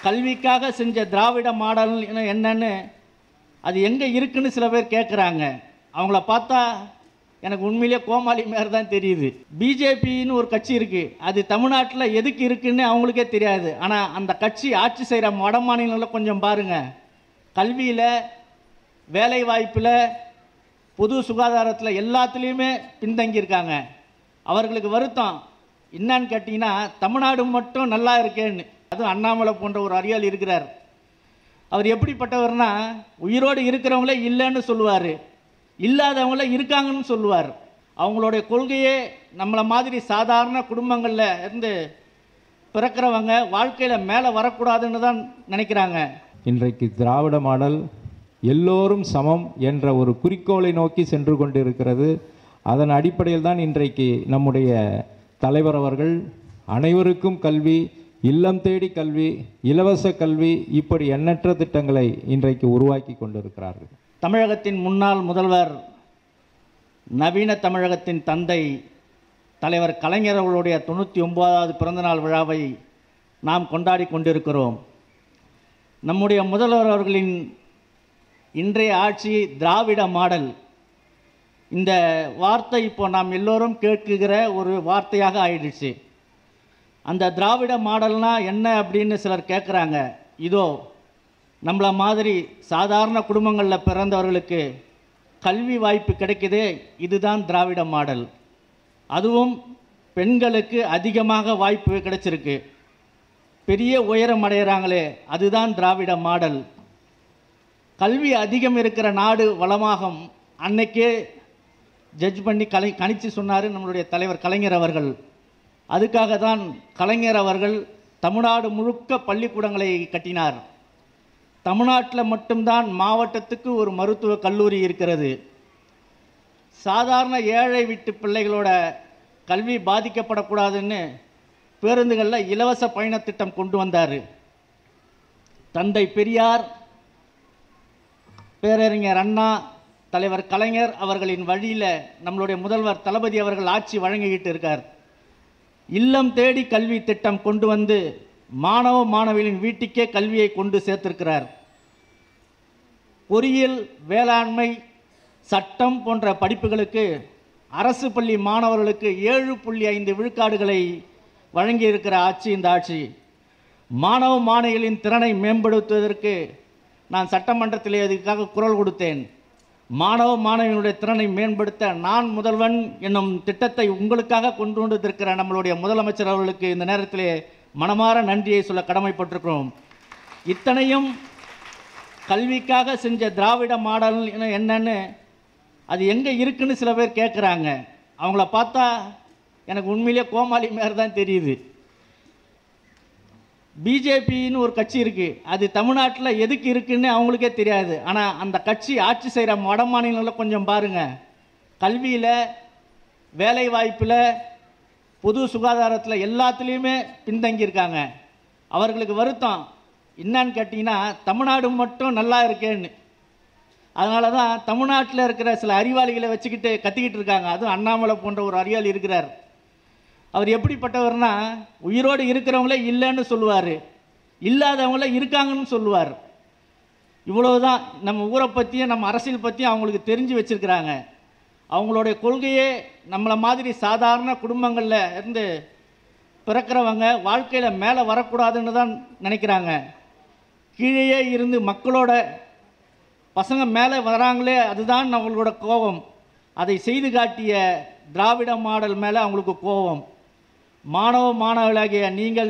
கல்விக்காக செஞ்ச திராவிட மாடல் என்னன்னு அது எங்கே இருக்குன்னு சில பேர் கேட்குறாங்க அவங்கள பார்த்தா எனக்கு உண்மையிலேயே கோமாளி மாரி தான் தெரியுது பிஜேபின்னு ஒரு கட்சி இருக்குது அது தமிழ்நாட்டில் எதுக்கு இருக்குன்னு அவங்களுக்கே தெரியாது ஆனால் அந்த கட்சி ஆட்சி செய்கிற வட மாநிலங்களில் கொஞ்சம் பாருங்கள் கல்வியில் வேலைவாய்ப்பில் பொது சுகாதாரத்தில் எல்லாத்துலேயுமே பின்தங்கியிருக்காங்க அவர்களுக்கு வருத்தம் என்னன்னு கேட்டிங்கன்னா தமிழ்நாடு மட்டும் நல்லா இருக்கேன்னு அதுவும் அண்ணாமலை போன்ற ஒரு அறியாளி இருக்கிறார் அவர் எப்படிப்பட்டவர்னா உயிரோடு இருக்கிறவங்களே இல்லைன்னு சொல்லுவார் இல்லாதவங்கள இருக்காங்கன்னு சொல்லுவார் அவங்களுடைய கொள்கையே நம்மளை மாதிரி சாதாரண குடும்பங்களில் இருந்து பிறக்கிறவங்க வாழ்க்கையில் மேலே வரக்கூடாதுன்னு தான் நினைக்கிறாங்க இன்றைக்கு திராவிட மாடல் எல்லோரும் சமம் என்ற ஒரு குறிக்கோளை நோக்கி சென்று கொண்டிருக்கிறது அதன் அடிப்படையில் தான் இன்றைக்கு நம்முடைய தலைவர் அவர்கள் அனைவருக்கும் கல்வி இல்லம் தேடி கல்வி இலவச கல்வி இப்படி எண்ணற்ற திட்டங்களை இன்றைக்கு உருவாக்கி கொண்டிருக்கிறார்கள் தமிழகத்தின் முன்னாள் முதல்வர் நவீன தமிழகத்தின் தந்தை தலைவர் கலைஞர் அவர்களுடைய தொண்ணூற்றி ஒன்பதாவது பிறந்தநாள் விழாவை நாம் கொண்டாடி கொண்டிருக்கிறோம் நம்முடைய முதல்வர் அவர்களின் இன்றைய ஆட்சி திராவிட மாடல் இந்த வார்த்தை இப்போ நாம் எல்லோரும் கேட்குகிற ஒரு வார்த்தையாக ஆயிடுச்சு அந்த திராவிட மாடல்னா என்ன அப்படின்னு சிலர் கேட்குறாங்க இதோ நம்மள மாதிரி சாதாரண குடும்பங்களில் பிறந்தவர்களுக்கு கல்வி வாய்ப்பு கிடைக்குதே இதுதான் திராவிட மாடல் அதுவும் பெண்களுக்கு அதிகமாக வாய்ப்பு கிடைச்சிருக்கு பெரிய உயரம் அடைகிறாங்களே அதுதான் திராவிட மாடல் கல்வி அதிகம் இருக்கிற நாடு வளமாகும் அன்னைக்கே ஜட்ஜ் பண்ணி கலை கணிச்சு சொன்னார் நம்மளுடைய தலைவர் கலைஞர் அவர்கள் அதுக்காக தான் கலைஞர் அவர்கள் தமிழ்நாடு முழுக்க பள்ளிக்கூடங்களை கட்டினார் தமிழ்நாட்டில் மட்டும்தான் மாவட்டத்துக்கு ஒரு மருத்துவக் கல்லூரி இருக்கிறது சாதாரண ஏழை வீட்டு பிள்ளைகளோட கல்வி பாதிக்கப்படக்கூடாதுன்னு பேருந்துகளில் இலவச பயணத் திட்டம் கொண்டு வந்தார் தந்தை பெரியார் பேரறிஞர் அண்ணா தலைவர் கலைஞர் அவர்களின் வழியில் நம்மளுடைய முதல்வர் தளபதி அவர்கள் ஆட்சி வழங்கிக்கிட்டு இருக்கார் இல்லம் தேடி கல்வி திட்டம் கொண்டு வந்து மாணவ மாணவிகளின் வீட்டுக்கே கல்வியை கொண்டு சேர்த்திருக்கிறார் பொறியியல் வேளாண்மை சட்டம் போன்ற படிப்புகளுக்கு அரசு பள்ளி மாணவர்களுக்கு ஏழு புள்ளி ஐந்து விழுக்காடுகளை வழங்கியிருக்கிற ஆட்சி இந்த ஆட்சி மாணவ மாணவிகளின் திறனை மேம்படுத்துவதற்கு நான் சட்டமன்றத்தில் இதுக்காக குரல் கொடுத்தேன் மாணவ மாணவியினுடைய திறனை மேம்படுத்த நான் முதல்வன் என்னும் திட்டத்தை உங்களுக்காக கொண்டு வந்திருக்கிற நம்மளுடைய முதலமைச்சர் அவர்களுக்கு இந்த நேரத்திலே மனமார நன்றியை சொல்ல கடமைப்பட்டிருக்கிறோம் இத்தனையும் கல்விக்காக செஞ்ச திராவிட மாடல் என்னன்னு அது எங்கே இருக்குன்னு சில பேர் கேட்குறாங்க அவங்கள பார்த்தா எனக்கு உண்மையிலேயே கோமாளி மாரி தான் தெரியுது பிஜேபின்னு ஒரு கட்சி இருக்குது அது தமிழ்நாட்டில் எதுக்கு இருக்குன்னு அவங்களுக்கே தெரியாது ஆனால் அந்த கட்சி ஆட்சி செய்கிற வட மாநிலங்களில் கொஞ்சம் பாருங்கள் கல்வியில் வேலைவாய்ப்பில் பொது சுகாதாரத்தில் எல்லாத்துலேயுமே பின்தங்கியிருக்காங்க அவர்களுக்கு வருத்தம் என்னன்னு கேட்டிங்கன்னா தமிழ்நாடு மட்டும் நல்லா இருக்கேன்னு அதனால தான் தமிழ்நாட்டில் இருக்கிற சில அறிவாளிகளை வச்சுக்கிட்டு கத்திக்கிட்டு இருக்காங்க அதுவும் அண்ணாமலை போன்ற ஒரு அறிவாளி இருக்கிறார் அவர் எப்படிப்பட்டவர்னா உயிரோடு இருக்கிறவங்களே இல்லைன்னு சொல்லுவார் இல்லாதவங்கள இருக்காங்கன்னு சொல்லுவார் இவ்வளவுதான் நம்ம ஊரை பற்றியும் நம்ம அரசியல் பற்றியும் அவங்களுக்கு தெரிஞ்சு வச்சுருக்கிறாங்க அவங்களுடைய கொள்கையே நம்மளை மாதிரி சாதாரண குடும்பங்களில் இருந்து பிறக்கிறவங்க வாழ்க்கையில் மேலே வரக்கூடாதுன்னு தான் நினைக்கிறாங்க கீழேயே இருந்து மக்களோட பசங்க மேலே வராங்களே அதுதான் அவங்களோட கோபம் அதை செய்து காட்டிய திராவிட மாடல் மேலே அவங்களுக்கு கோபம் மாணவ மாணவர்களாகிய நீங்கள்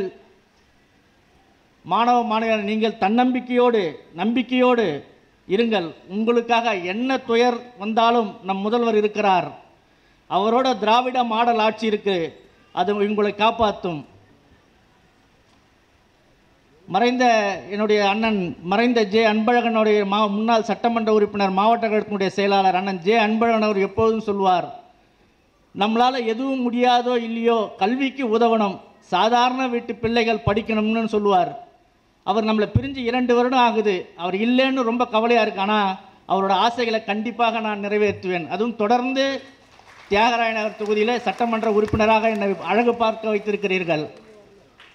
மாணவ மாணவியர் நீங்கள் தன்னம்பிக்கையோடு நம்பிக்கையோடு இருங்கள் உங்களுக்காக என்ன துயர் வந்தாலும் நம் முதல்வர் இருக்கிறார் அவரோட திராவிட மாடல் ஆட்சி இருக்கு அது உங்களை காப்பாற்றும் மறைந்த என்னுடைய அண்ணன் மறைந்த ஜே அன்பழகனுடைய மா முன்னாள் சட்டமன்ற உறுப்பினர் மாவட்ட கழகத்தினுடைய செயலாளர் அண்ணன் ஜே அன்பழகன் அவர் எப்போதும் சொல்வார் நம்மளால் எதுவும் முடியாதோ இல்லையோ கல்விக்கு உதவணும் சாதாரண வீட்டு பிள்ளைகள் படிக்கணும்னு சொல்லுவார் அவர் நம்மளை பிரிஞ்சு இரண்டு வருடம் ஆகுது அவர் இல்லைன்னு ரொம்ப கவலையாக இருக்கு ஆனால் அவரோட ஆசைகளை கண்டிப்பாக நான் நிறைவேற்றுவேன் அதுவும் தொடர்ந்து தியாகராய நகர் தொகுதியில் சட்டமன்ற உறுப்பினராக என்னை அழகு பார்க்க வைத்திருக்கிறீர்கள்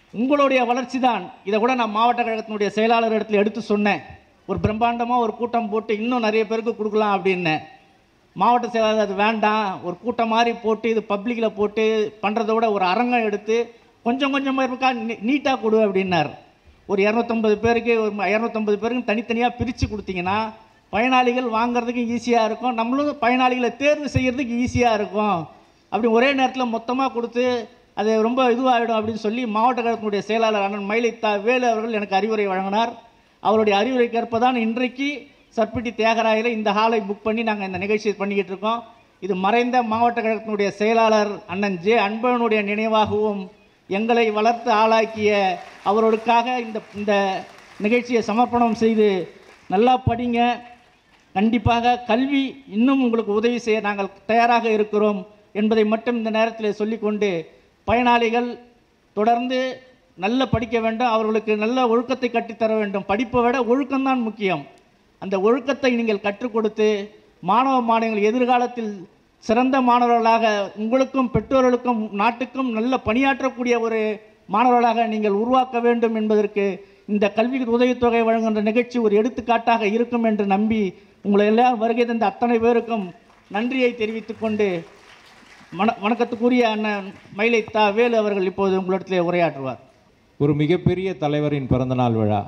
உங்களுடைய வளர்ச்சி தான் இதை கூட நான் மாவட்ட கழகத்தினுடைய செயலாளர் இடத்துல எடுத்து சொன்னேன் ஒரு பிரம்மாண்டமாக ஒரு கூட்டம் போட்டு இன்னும் நிறைய பேருக்கு கொடுக்கலாம் அப்படின்னேன் மாவட்ட செயலாளர் அது வேண்டாம் ஒரு கூட்டம் மாதிரி போட்டு இது பப்ளிக்கில் போட்டு பண்ணுறத விட ஒரு அரங்கம் எடுத்து கொஞ்சம் கொஞ்சமாக இருக்கா நீட்டாக கொடு அப்படின்னார் ஒரு இரநூத்தம்பது பேருக்கு ஒரு இரநூத்தம்பது பேருக்கு தனித்தனியாக பிரித்து கொடுத்தீங்கன்னா பயனாளிகள் வாங்குறதுக்கு ஈஸியாக இருக்கும் நம்மளும் பயனாளிகளை தேர்வு செய்கிறதுக்கு ஈஸியாக இருக்கும் அப்படி ஒரே நேரத்தில் மொத்தமாக கொடுத்து அது ரொம்ப இதுவாகிடும் அப்படின்னு சொல்லி மாவட்ட கழகத்தினுடைய செயலாளர் அண்ணன் மயிலைத்தா வேலு அவர்கள் எனக்கு அறிவுரை வழங்கினார் அவருடைய அறிவுரைக்கேற்ப தான் இன்றைக்கு சர்பிட்டி தியாகராயரை இந்த ஹாலை புக் பண்ணி நாங்கள் இந்த நிகழ்ச்சியை பண்ணிக்கிட்டு இருக்கோம் இது மறைந்த மாவட்ட கழகத்தினுடைய செயலாளர் அண்ணன் ஜே அன்பழனுடைய நினைவாகவும் எங்களை வளர்த்து ஆளாக்கிய அவர்களுக்காக இந்த இந்த நிகழ்ச்சியை சமர்ப்பணம் செய்து நல்லா படிங்க கண்டிப்பாக கல்வி இன்னும் உங்களுக்கு உதவி செய்ய நாங்கள் தயாராக இருக்கிறோம் என்பதை மட்டும் இந்த நேரத்தில் சொல்லிக்கொண்டு பயனாளிகள் தொடர்ந்து நல்ல படிக்க வேண்டும் அவர்களுக்கு நல்ல ஒழுக்கத்தை கட்டித்தர வேண்டும் படிப்பை விட ஒழுக்கம்தான் முக்கியம் அந்த ஒழுக்கத்தை நீங்கள் கற்றுக் கொடுத்து மாணவ மாணவிகள் எதிர்காலத்தில் சிறந்த மாணவர்களாக உங்களுக்கும் பெற்றோர்களுக்கும் நாட்டுக்கும் நல்ல பணியாற்றக்கூடிய ஒரு மாணவர்களாக நீங்கள் உருவாக்க வேண்டும் என்பதற்கு இந்த கல்வி உதவித்தொகை வழங்குகின்ற நிகழ்ச்சி ஒரு எடுத்துக்காட்டாக இருக்கும் என்று நம்பி உங்களை எல்லாம் வருகை தந்த அத்தனை பேருக்கும் நன்றியை தெரிவித்துக் கொண்டு வண வணக்கத்துக்குரிய அண்ணன் மயிலை தா வேலு அவர்கள் இப்போது உங்களிடத்திலே உரையாற்றுவார் ஒரு மிகப்பெரிய தலைவரின் பிறந்தநாள் விழா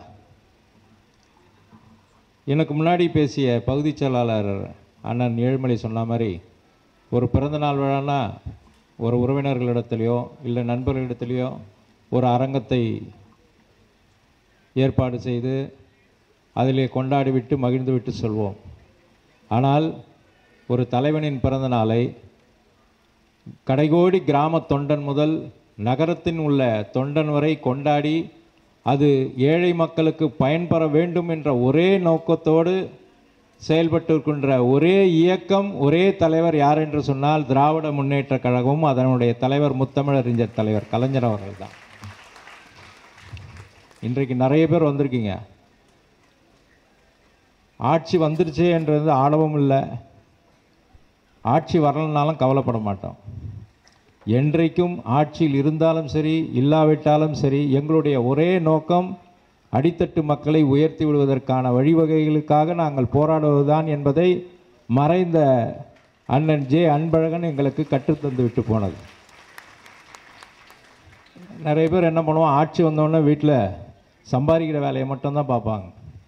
எனக்கு முன்னாடி பேசிய பகுதி செயலாளர் அண்ணன் ஏழுமலை சொன்ன மாதிரி ஒரு பிறந்தநாள் விழானா ஒரு உறவினர்களிடத்துலையோ இல்லை நண்பர்களிடத்துலையோ ஒரு அரங்கத்தை ஏற்பாடு செய்து அதிலே கொண்டாடி விட்டு மகிழ்ந்து விட்டு சொல்வோம் ஆனால் ஒரு தலைவனின் பிறந்த நாளை கடைகோடி கிராம தொண்டன் முதல் நகரத்தின் உள்ள தொண்டன் வரை கொண்டாடி அது ஏழை மக்களுக்கு பயன்பெற வேண்டும் என்ற ஒரே நோக்கத்தோடு செயல்பட்டு இருக்கின்ற ஒரே இயக்கம் ஒரே தலைவர் யார் என்று சொன்னால் திராவிட முன்னேற்ற கழகமும் அதனுடைய தலைவர் முத்தமிழறிஞர் தலைவர் கலைஞர் அவர்கள் தான் இன்றைக்கு நிறைய பேர் வந்திருக்கீங்க ஆட்சி வந்துருச்சே என்றது ஆணவம் இல்லை ஆட்சி வரலனாலும் கவலைப்பட மாட்டோம் என்றைக்கும் ஆட்சியில் இருந்தாலும் சரி இல்லாவிட்டாலும் சரி எங்களுடைய ஒரே நோக்கம் அடித்தட்டு மக்களை உயர்த்தி விடுவதற்கான வழிவகைகளுக்காக நாங்கள் போராடுவதுதான் என்பதை மறைந்த அண்ணன் ஜே அன்பழகன் எங்களுக்கு கற்றுத்தந்து விட்டு போனது நிறைய பேர் என்ன பண்ணுவோம் ஆட்சி வந்தோடனே வீட்டில் சம்பாதிக்கிற வேலையை மட்டும்தான் பார்ப்பாங்க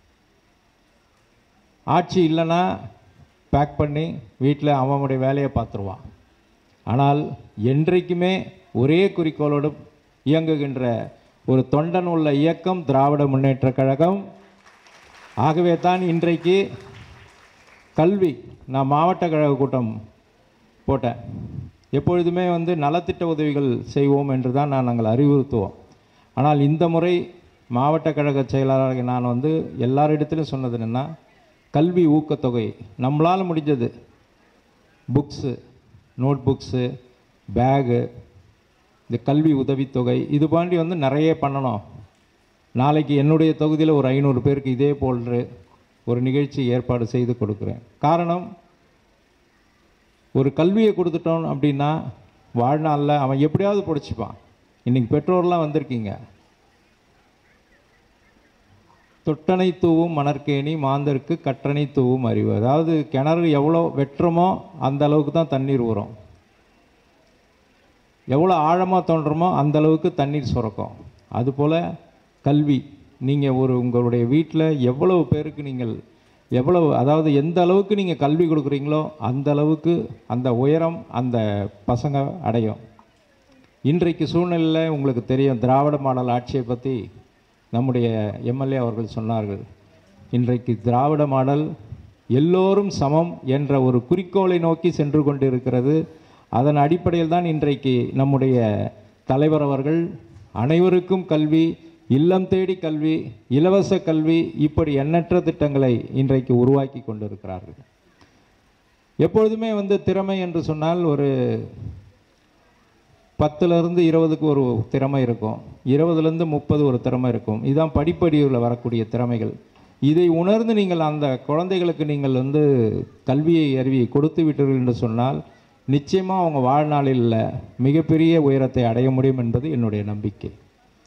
ஆட்சி இல்லைன்னா பேக் பண்ணி வீட்டில் அவனுடைய வேலையை பார்த்துருவான் ஆனால் என்றைக்குமே ஒரே குறிக்கோளோடு இயங்குகின்ற ஒரு தொண்டன் உள்ள இயக்கம் திராவிட முன்னேற்ற கழகம் ஆகவே தான் இன்றைக்கு கல்வி நான் மாவட்ட கழக கூட்டம் போட்டேன் எப்பொழுதுமே வந்து நலத்திட்ட உதவிகள் செய்வோம் என்று தான் நான் நாங்கள் அறிவுறுத்துவோம் ஆனால் இந்த முறை மாவட்ட கழக செயலாளராக நான் வந்து எல்லாரிடத்திலும் சொன்னது என்னென்னா கல்வி ஊக்கத்தொகை நம்மளால் முடிஞ்சது புக்ஸு நோட் புக்ஸு பேகு இந்த கல்வி உதவித்தொகை இது பாண்டி வந்து நிறைய பண்ணணும் நாளைக்கு என்னுடைய தொகுதியில் ஒரு ஐநூறு பேருக்கு இதே போன்று ஒரு நிகழ்ச்சி ஏற்பாடு செய்து கொடுக்குறேன் காரணம் ஒரு கல்வியை கொடுத்துட்டோம் அப்படின்னா வாழ்நாளில் அவன் எப்படியாவது பிடிச்சிப்பான் இன்றைக்கி பெற்றோர்லாம் வந்திருக்கீங்க தொட்டனை தூவும் மணற்கேணி மாந்தருக்கு கற்றனை தூவும் அறிவு அதாவது கிணறு எவ்வளோ வெட்டுறோமோ அந்த அளவுக்கு தான் தண்ணீர் வரும் எவ்வளோ ஆழமாக தோன்றமோ அந்த அளவுக்கு தண்ணீர் சுரக்கும் அதுபோல் கல்வி நீங்கள் ஒரு உங்களுடைய வீட்டில் எவ்வளவு பேருக்கு நீங்கள் எவ்வளவு அதாவது எந்த அளவுக்கு நீங்கள் கல்வி கொடுக்குறீங்களோ அந்த அளவுக்கு அந்த உயரம் அந்த பசங்க அடையும் இன்றைக்கு சூழ்நிலையில் உங்களுக்கு தெரியும் திராவிட மாடல் ஆட்சியை பற்றி நம்முடைய எம்எல்ஏ அவர்கள் சொன்னார்கள் இன்றைக்கு திராவிட மாடல் எல்லோரும் சமம் என்ற ஒரு குறிக்கோளை நோக்கி சென்று கொண்டிருக்கிறது அதன் அடிப்படையில் தான் இன்றைக்கு நம்முடைய தலைவர் அவர்கள் அனைவருக்கும் கல்வி இல்லம் தேடி கல்வி இலவச கல்வி இப்படி எண்ணற்ற திட்டங்களை இன்றைக்கு உருவாக்கி கொண்டிருக்கிறார்கள் எப்பொழுதுமே வந்து திறமை என்று சொன்னால் ஒரு பத்துலேருந்து இருபதுக்கு ஒரு திறமை இருக்கும் இருபதுலேருந்து முப்பது ஒரு திறமை இருக்கும் இதுதான் படிப்படியில் வரக்கூடிய திறமைகள் இதை உணர்ந்து நீங்கள் அந்த குழந்தைகளுக்கு நீங்கள் வந்து கல்வியை அறிவியை கொடுத்து விட்டீர்கள் என்று சொன்னால் நிச்சயமாக அவங்க வாழ்நாளில் மிகப்பெரிய உயரத்தை அடைய முடியும் என்பது என்னுடைய நம்பிக்கை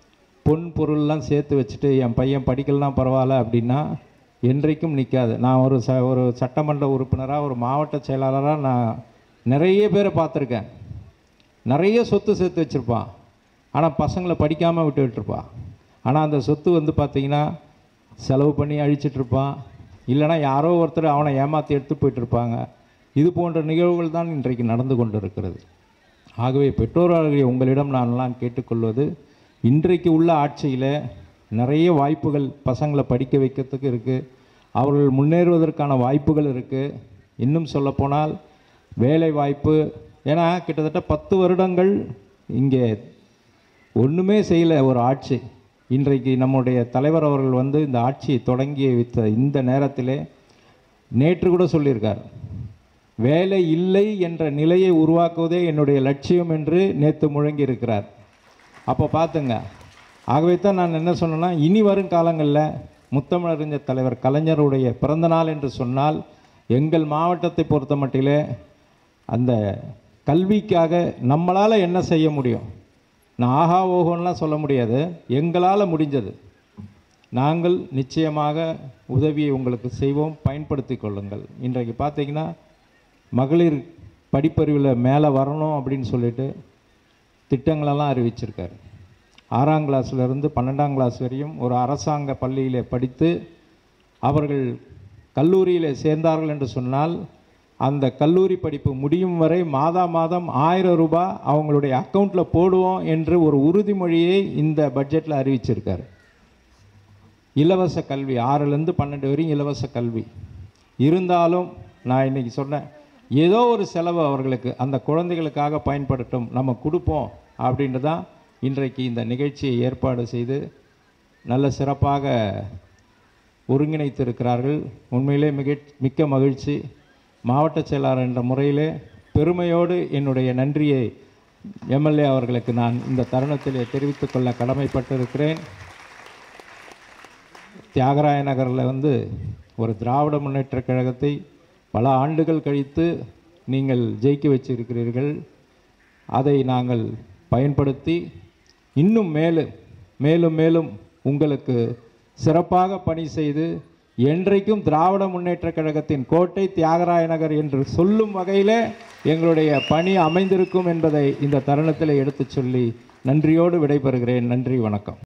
பொன் பொருள்லாம் சேர்த்து வச்சுட்டு என் பையன் படிக்கலாம் பரவாயில்ல அப்படின்னா என்றைக்கும் நிற்காது நான் ஒரு ச ஒரு சட்டமன்ற உறுப்பினராக ஒரு மாவட்ட செயலாளராக நான் நிறைய பேரை பார்த்துருக்கேன் நிறைய சொத்து சேர்த்து வச்சுருப்பான் ஆனால் பசங்களை படிக்காமல் விட்டு விட்டுருப்பான் ஆனால் அந்த சொத்து வந்து பார்த்திங்கன்னா செலவு பண்ணி அழிச்சிட்டு இருப்பான் இல்லைன்னா யாரோ ஒருத்தர் அவனை ஏமாற்றி எடுத்து போயிட்டுருப்பாங்க இது போன்ற நிகழ்வுகள் தான் இன்றைக்கு நடந்து கொண்டு இருக்கிறது ஆகவே பெற்றோராகிய உங்களிடம் நான்லாம் கேட்டுக்கொள்வது இன்றைக்கு உள்ள ஆட்சியில் நிறைய வாய்ப்புகள் பசங்களை படிக்க வைக்கிறதுக்கு இருக்குது அவர்கள் முன்னேறுவதற்கான வாய்ப்புகள் இருக்குது இன்னும் சொல்லப்போனால் வேலை வாய்ப்பு ஏன்னா கிட்டத்தட்ட பத்து வருடங்கள் இங்கே ஒன்றுமே செய்யலை ஒரு ஆட்சி இன்றைக்கு நம்முடைய தலைவர் அவர்கள் வந்து இந்த ஆட்சியை தொடங்கி வைத்த இந்த நேரத்திலே நேற்று கூட சொல்லியிருக்கார் வேலை இல்லை என்ற நிலையை உருவாக்குவதே என்னுடைய லட்சியம் என்று நேற்று முழங்கி இருக்கிறார் அப்போ பார்த்துங்க ஆகவே தான் நான் என்ன சொன்னேன்னா இனி வரும் காலங்களில் முத்தமிழறிஞர் தலைவர் கலைஞருடைய பிறந்த நாள் என்று சொன்னால் எங்கள் மாவட்டத்தை பொறுத்த மட்டிலே அந்த கல்விக்காக நம்மளால் என்ன செய்ய முடியும் நான் ஆஹா ஓஹோன்லாம் சொல்ல முடியாது எங்களால் முடிஞ்சது நாங்கள் நிச்சயமாக உதவியை உங்களுக்கு செய்வோம் பயன்படுத்தி கொள்ளுங்கள் இன்றைக்கு பார்த்தீங்கன்னா மகளிர் படிப்பறிவில் மேலே வரணும் அப்படின்னு சொல்லிட்டு திட்டங்களெல்லாம் அறிவிச்சிருக்காரு ஆறாம் கிளாஸ்லேருந்து பன்னெண்டாம் கிளாஸ் வரையும் ஒரு அரசாங்க பள்ளியில் படித்து அவர்கள் கல்லூரியில் சேர்ந்தார்கள் என்று சொன்னால் அந்த கல்லூரி படிப்பு முடியும் வரை மாதா மாதம் ஆயிரம் ரூபாய் அவங்களுடைய அக்கௌண்ட்டில் போடுவோம் என்று ஒரு உறுதிமொழியை இந்த பட்ஜெட்டில் அறிவிச்சிருக்காரு இலவச கல்வி ஆறுலேருந்து பன்னெண்டு வரையும் இலவச கல்வி இருந்தாலும் நான் இன்னைக்கு சொன்னேன் ஏதோ ஒரு செலவு அவர்களுக்கு அந்த குழந்தைகளுக்காக பயன்படுத்தும் நம்ம கொடுப்போம் அப்படின்ட்டு தான் இன்றைக்கு இந்த நிகழ்ச்சியை ஏற்பாடு செய்து நல்ல சிறப்பாக ஒருங்கிணைத்திருக்கிறார்கள் உண்மையிலே மிக மிக்க மகிழ்ச்சி மாவட்ட செயலாளர் என்ற முறையிலே பெருமையோடு என்னுடைய நன்றியை எம்எல்ஏ அவர்களுக்கு நான் இந்த தருணத்திலே தெரிவித்துக் கொள்ள கடமைப்பட்டிருக்கிறேன் தியாகராய நகரில் வந்து ஒரு திராவிட முன்னேற்றக் கழகத்தை பல ஆண்டுகள் கழித்து நீங்கள் ஜெயிக்க வச்சிருக்கிறீர்கள் அதை நாங்கள் பயன்படுத்தி இன்னும் மேலும் மேலும் மேலும் உங்களுக்கு சிறப்பாக பணி செய்து என்றைக்கும் திராவிட முன்னேற்றக் கழகத்தின் கோட்டை தியாகராய நகர் என்று சொல்லும் வகையிலே எங்களுடைய பணி அமைந்திருக்கும் என்பதை இந்த தருணத்தில் எடுத்துச் சொல்லி நன்றியோடு விடைபெறுகிறேன் நன்றி வணக்கம்